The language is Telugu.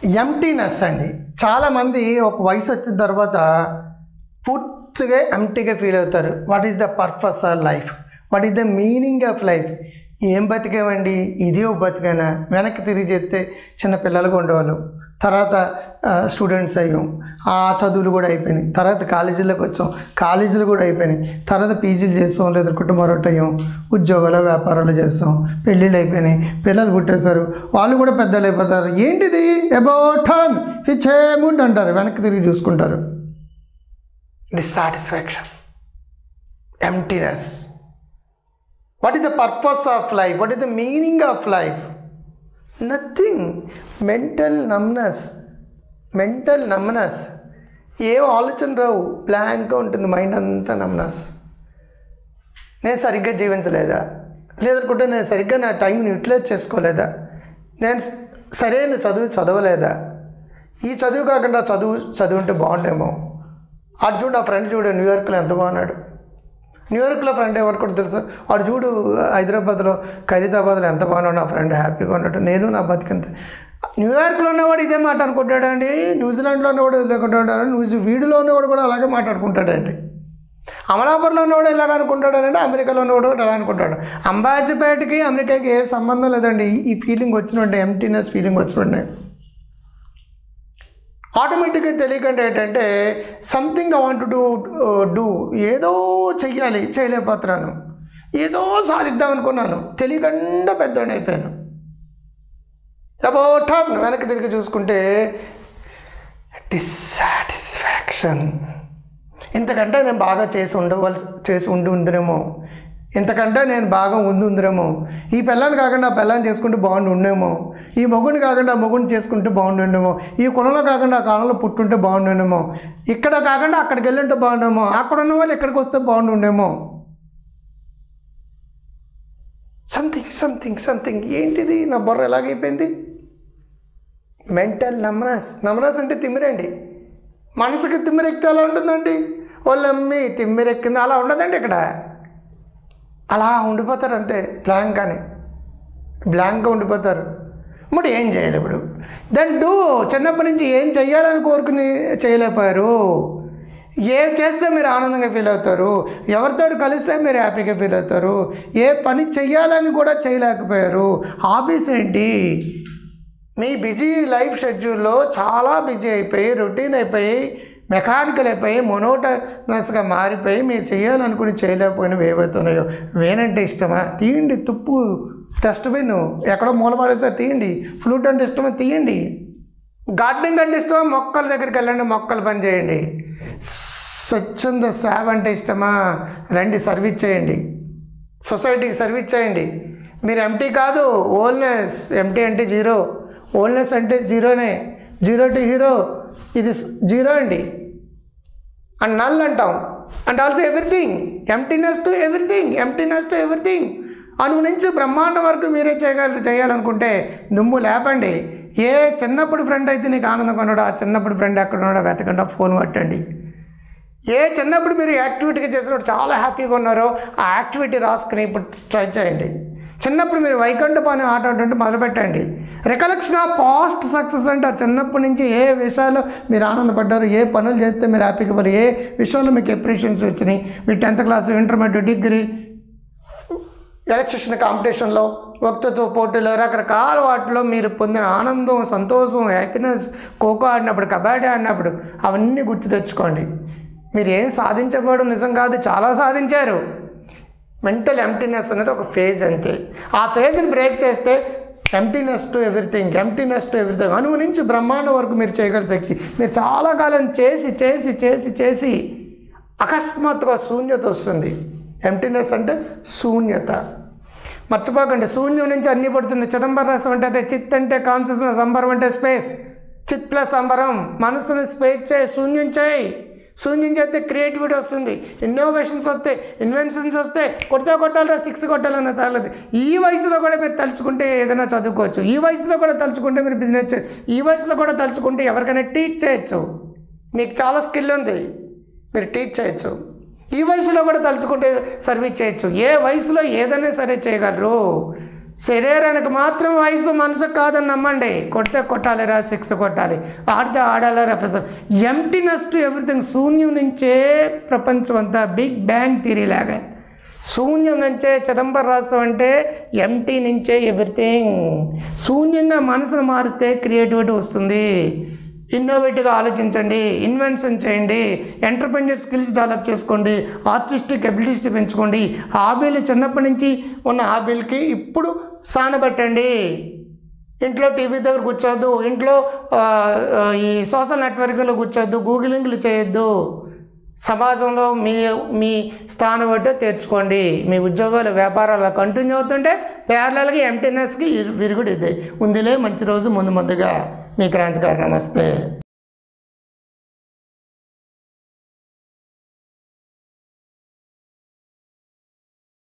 ఎంటీనెస్ అండి చాలామంది ఒక వయసు వచ్చిన తర్వాత పూర్తిగా ఎంటీగా ఫీల్ అవుతారు what is the purpose of life what is the meaning of life ఏం బతికామండి ఇదే ఒక బతికానా వెనక్కి తిరిగి చేస్తే చిన్న పిల్లలుగా ఉండేవాళ్ళు తర్వాత స్టూడెంట్స్ అయ్యాం ఆ చదువులు కూడా అయిపోయినాయి తర్వాత కాలేజీలోకి వచ్చాం కాలేజీలు కూడా అయిపోయినాయి తర్వాత పీజీలు చేస్తాం లేదా కుటుంబ రొట్టయ్యాం ఉద్యోగాలు వ్యాపారాలు చేస్తాం పెళ్ళిళ్ళు అయిపోయినాయి పిల్లలు పుట్టేశారు వాళ్ళు కూడా పెద్దలు అయిపోతారు ఏంటిది అబౌట్ టర్న్ హిచ్చేముంట్ అంటారు వెనక్కి తిరిగి చూసుకుంటారు dissatisfaction emptiness what is the purpose of life what is the meaning of life nothing mental numbness mental numbness ఏం ఆలోచన రావు బ్లాంక్గా ఉంటుంది మైండ్ అంతా నమ్నెస్ నేను సరిగ్గా జీవించలేదా లేదనుకుంటే నేను సరిగ్గా నా టైంని యూటిలైజ్ చేసుకోలేదా నేను స- సరైన చదువు చదవలేదా ఈ చదువు కాకుండా చదువు చదువుంటే బాగుండేమో అటు చూడు ఆ ఫ్రెండ్ చూడు న్యూయార్క్లో ఎంత బాగున్నాడు న్యూయార్క్లో ఫ్రెండ్ ఎవరు కూడా తెలుసు వాడు చూడు హైదరాబాద్లో ఖైరతాబాద్లో ఎంత బాగున్నాడు నా ఫ్రెండ్ హ్యాపీగా ఉన్నాడు నేను నా బతికింత న్యూయార్క్లో ఉన్నవాడు ఇదే మాట అనుకుంటాడండి న్యూజిలాండ్లో ఉన్నవాడు లేకుంటాడు న్యూజి వీడిలో ఉన్నవాడు కూడా అలాగే మాట్లాడుకుంటాడండి అమలాపురంలో ఉన్నవాడు ఇలాగ అనుకుంటాడంటే అమెరికాలో ఉన్నవాడు కూడా అలా అనుకుంటాడు అంబాజీపేటకి అమెరికాకి ఏ సంబంధం లేదండి ఈ- ఈ ఫీలింగ్ వచ్చినట్టే ఎంటీనెస్ ఫీలింగ్ వచ్చినట్టే ఆటోమేటిక్గా తెలియకుండా ఏంటంటే something I want to do ఏదో చెయ్యాలి చేయలేకపోతున్నాను ఏదో సాధిద్దాం అనుకున్నాను తెలియకుండా పెద్దోడిని అయిపోయాను అబౌట్ టర్న్ వెనక్కి తిరిగి చూసుకుంటే డిస్సాటిస్ఫాక్షన్ ఇంతకంటే నేను బాగా చేసి ఉండవలసి చేసి ఉండి ఉందిరేమో ఇంతకంటే నేను బాగా ఉండి ఉందిరేమో ఈ పిల్లని కాకుండా ఆ పిల్లని చేసుకుంటే బాగుండి ఉండేమో ఈ మొగుని కాకుండా ఆ మొగుని చేసుకుంటే బాగుండేమో ఈ కులంలో కాకుండా ఆ కాలంలో పుట్టుంటే బాగుండేమో ఇక్కడ కాకుండా అక్కడికి వెళ్ళుంటే బాగుండేమో అక్కడ ఉన్న వాళ్ళు ఇక్కడికి వస్తే బాగుండేమో సంథింగ్ సంథింగ్ సంథింగ్ ఏంటిది నా బుర్ర ఎలాగైపోయింది మెంటల్ నమ్రస్ నమ్రస్ అంటే తిమ్మిరండి మనసుకి తిమ్మిరెక్కితే ఎలా ఉంటుందండి వాళ్ళమ్మి తిమ్మిరెక్కింది అలా ఉండదండి ఇక్కడ అలా ఉండిపోతారు అంతే బ్లాంక్ అని బ్లాంక్గా ఉండిపోతారు ఇప్పుడు ఏం చేయాలి ఇప్పుడు దెన్ డూ చిన్నప్పటి నుంచి ఏం చెయ్యాలని కోరుకుని చేయలేకపోయారు ఏం చేస్తే మీరు ఆనందంగా ఫీల్ అవుతారు ఎవరితో కలిస్తే మీరు హ్యాపీగా ఫీల్ అవుతారు ఏ పని చెయ్యాలని కూడా చేయలేకపోయారు హాబీస్ ఏంటి మీ బిజీ లైఫ్ షెడ్యూల్లో చాలా బిజీ అయిపోయి రొటీన్ అయిపోయి మెకానికల్ అయిపోయి మొనోటనస్గా మారిపోయి మీరు చేయాలనుకుని చేయలేకపోయినవి ఏవైతున్నాయో వేనంటే ఇష్టమా తీయండి తుప్పు డస్ట్బిన్ ఎక్కడో మూలపడేస్తే తీయండి ఫ్లూట్ అంటే ఇష్టమా తీయండి గార్డెనింగ్ అంటే ఇష్టమా మొక్కల దగ్గరికి వెళ్ళండి మొక్కలు పని చేయండి స్వచ్ఛంద సేవ అంటే ఇష్టమా రండి సర్వీస్ చేయండి సొసైటీకి సర్వీస్ చేయండి మీరు ఎంటీ కాదు ఓల్నెస్ ఎంటీ అంటే జీరో ఓల్నెస్ అంటే జీరోనే జీరో టు హీరో ఇది స్- జీరో అండి అండ్ నల్ అంటాం and also everything emptiness to everything emptiness to everything అను నుంచి బ్రహ్మాండం వరకు మీరే చేయగలరు చేయాలనుకుంటే దుమ్ము లేపండి ఏ చిన్నప్పుడు ఫ్రెండ్ అయితే నీకు ఆనందంగా ఉన్నాడో ఆ చిన్నప్పుడు ఫ్రెండ్ ఎక్కడ ఉన్నాడో వెతకండి ఫోన్ పట్టండి ఏ చిన్నప్పుడు మీరు యాక్టివిటీగా చేసినప్పుడు చాలా హ్యాపీగా ఉన్నారో ఆ యాక్టివిటీ రాసుకుని ఇప్పుడు ట్రై చేయండి చిన్నప్పుడు మీరు వైకుంఠ పని ఆట ఆడుతుంటే మొదలుపెట్టండి రికలెక్షన్ ఆఫ్ పాస్ట్ సక్సెస్ అంటారు చిన్నప్పటి నుంచి ఏ విషయాల్లో మీరు ఆనందపడ్డారు ఏ పనులు చేస్తే మీరు హ్యాపీగా పడి ఏ విషయంలో మీకు ఎప్రిషియన్స్ వచ్చినాయి మీ tenth class intermediate degree elocution కాంపిటీషన్లో వక్తృత్వ పోటీలో రకరకాల వాటిలో మీరు పొందిన ఆనందం సంతోషం హ్యాపీనెస్ ఖోఖో ఆడినప్పుడు కబడ్డీ ఆడినప్పుడు అవన్నీ గుర్తు తెచ్చుకోండి మీరు ఏం సాధించకపోవడం నిజం కాదు చాలా సాధించారు మెంటల్ ఎంటీనెస్ అనేది ఒక ఫేజ్ అంతే ఆ ఫేజ్ని బ్రేక్ చేస్తే emptiness to everything emptiness to everything అణువు నుంచి బ్రహ్మాండం వరకు మీరు చేయగల శక్తి మీరు చాలా కాలం చేసి చేసి చేసి చేసి అకస్మాత్తుగా శూన్యత వస్తుంది ఎంటీనెస్ అంటే శూన్యత మర్చిపోకండి శూన్యం నుంచి అన్నీ పడుతుంది చిదంబర రసం అంటే అదే చిత్ అంటే కాన్షియస్నెస్ సంబరం అంటే స్పేస్ చిత్ ప్లస్ సంబరం మనసుని స్పేస్ చేయి శూన్యం చేయి శూన్యం చేస్తే క్రియేటివిటీ వస్తుంది ఇన్నోవేషన్స్ వస్తాయి ఇన్వెన్షన్స్ వస్తాయి కొడితే కొట్టాలరా సిక్స్ కొట్టాలన్న తగలదు ఈ వయసులో కూడా మీరు తలుచుకుంటే ఏదైనా చదువుకోవచ్చు ఈ వయసులో కూడా తలుచుకుంటే మీరు బిజినెస్ చేయొచ్చు ఈ వయసులో కూడా తలుచుకుంటే ఎవరికైనా టీచ్ చేయొచ్చు మీకు చాలా స్కిల్ ఉంది మీరు టీచ్ చేయొచ్చు ఈ వయసులో కూడా తలుచుకుంటే సర్వీస్ చేయొచ్చు ఏ వయసులో ఏదైనా సరే చేయగలరు శరీరానికి మాత్రం వయసు మనసు కాదని నమ్మండి కొడితే కొట్టాలిరా శిక్ష కొట్టాలి ఆడితే ఆడాలిరా ప్రస ఎంటీనెస్ టు ఎవ్రీథింగ్ శూన్యం నుంచే ప్రపంచం అంతా బిగ్ బ్యాంగ్ థిరీలాగా శూన్యం నుంచే చిదంబర రాసం అంటే ఎంటీ నుంచే ఎవ్రీథింగ్ శూన్యంగా మనసును మారిస్తే క్రియేటివిటీ వస్తుంది ఇన్నోవేటివ్గా ఆలోచించండి ఇన్వెన్షన్ చేయండి ఎంటర్ప్రెన్యూర్ స్కిల్స్ డెవలప్ చేసుకోండి ఆర్టిస్టిక్ అబిలిటీస్ పెంచుకోండి హాబీలు చిన్నప్పటి నుంచి ఉన్న హాబీలకి ఇప్పుడు సానబెట్టండి ఇంట్లో టీవీ దగ్గర కూర్చోవద్దు ఇంట్లో ఆ, ఆ, ఈ సోషల్ నెట్వర్క్లో కూర్చోవద్దు గూగులింగ్లు చేయొద్దు సమాజంలో మీ మీ స్థానం బట్టి తెరుచుకోండి మీ ఉద్యోగాలు వ్యాపారాలు కంటిన్యూ అవుతుంటే ప్యారలల్గా ఎంటీనెస్కి విరుగుడు ఇది ఉందిలే మంచి రోజు ముందు ముందుగా మీ క్రాంతిగారు నమస్తే